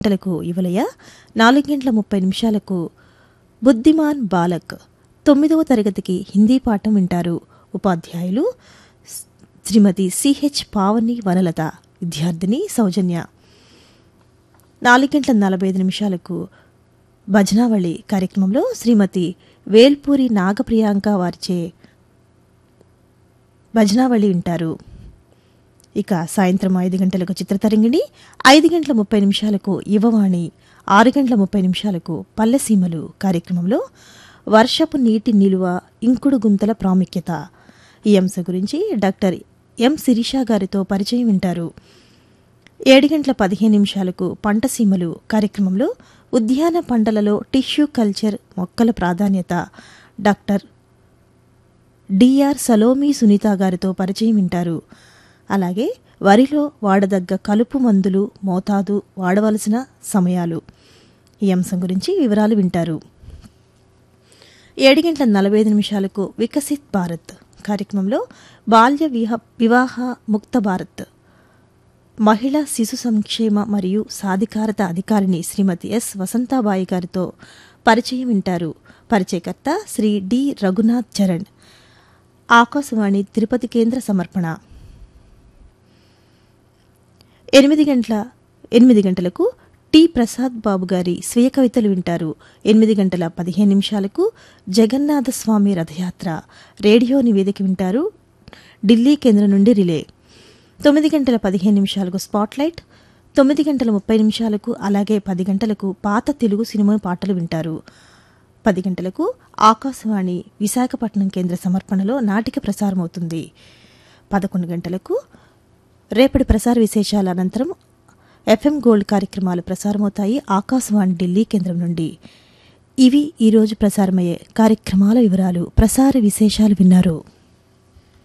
గంటలకు యువలయ నాలుగు గంటల ముప్పై నిమిషాలకు బుద్ధిమాన్ బాలక్ తొమ్మిదవ తరగతికి హిందీ పాఠం వింటారు ఉపాధ్యాయులు స్- శ్రీమతి సిహెచ్ పావని వనలత విద్యార్థిని సౌజన్య నాలుగు గంటల నలభై ఐదు నిమిషాలకు భజనావళి కార్యక్రమంలో శ్రీమతి వేల్పూరి నాగప్రియాంక వారిచే భజనావళి వింటారు ఇక సాయంత్రం ఐదు గంటలకు చిత్రతరంగిణి ఐదు గంటల ముప్పై నిమిషాలకు యువవాణి ఆరు గంటల ముప్పై నిమిషాలకు పల్లెసీమలు కార్యక్రమంలో వర్షపు నీటి నిలువ ఇంకుడు గుంతల ప్రాముఖ్యత ఈ అంశం గురించి డాక్టర్ ఎం శిరీష గారితో పరిచయం వింటారు ఏడు గంటల పదిహేను నిమిషాలకు పంటసీమలు కార్యక్రమంలో ఉద్యాన పంటలలో టిష్యూ కల్చర్ మొక్కల ప్రాధాన్యత డాక్టర్ డిఆర్ సలోమి సునీత గారితో పరిచయం వింటారు అలాగే వరిలో వాడదగ్గ కలుపు మందులు మోతాదు వాడవలసిన సమయాలు ఈ అంశం గురించి వివరాలు వింటారు ఏడు గంటల నలభై ఐదు నిమిషాలకు వికసిత్ భారత్ కార్యక్రమంలో బాల్య విహ వివాహ ముక్త భారత్ మహిళా శిశు సంక్షేమ మరియు సాధికారత అధికారిని శ్రీమతి ఎస్ వసంతాబాయి గారితో పరిచయం వింటారు పరిచయకర్త శ్రీ డి రఘునాథ్ చరణ్ ఆకాశవాణి తిరుపతి కేంద్ర సమర్పణ ఎనిమిది గంటల ఎనిమిది గంటలకు టి ప్రసాద్ బాబు గారి స్వీయ కవితలు వింటారు ఎనిమిది గంటల పదిహేను నిమిషాలకు జగన్నాథ స్వామి రథయాత్ర రేడియో నివేదిక వింటారు ఢిల్లీ కేంద్రం నుండి రిలే తొమ్మిది గంటల పదిహేను నిమిషాలకు స్పాట్లైట్ తొమ్మిది గంటల ముప్పై నిమిషాలకు అలాగే పది గంటలకు పాత తెలుగు సినిమా పాటలు వింటారు పది గంటలకు ఆకాశవాణి విశాఖపట్నం కేంద్ర సమర్పణలో నాటిక ప్రసారమవుతుంది పదకొండు గంటలకు రేపటి ప్రసార విశేషాల అనంతరం ఎఫ్ఎం గోల్డ్ కార్యక్రమాలు ప్రసారమవుతాయి ఆకాశవాణి ఢిల్లీ కేంద్రం నుండి ఇవి ఈరోజు ప్రసారమయ్యే కార్యక్రమాల వివరాలు ప్రసార విశేషాలు విన్నారు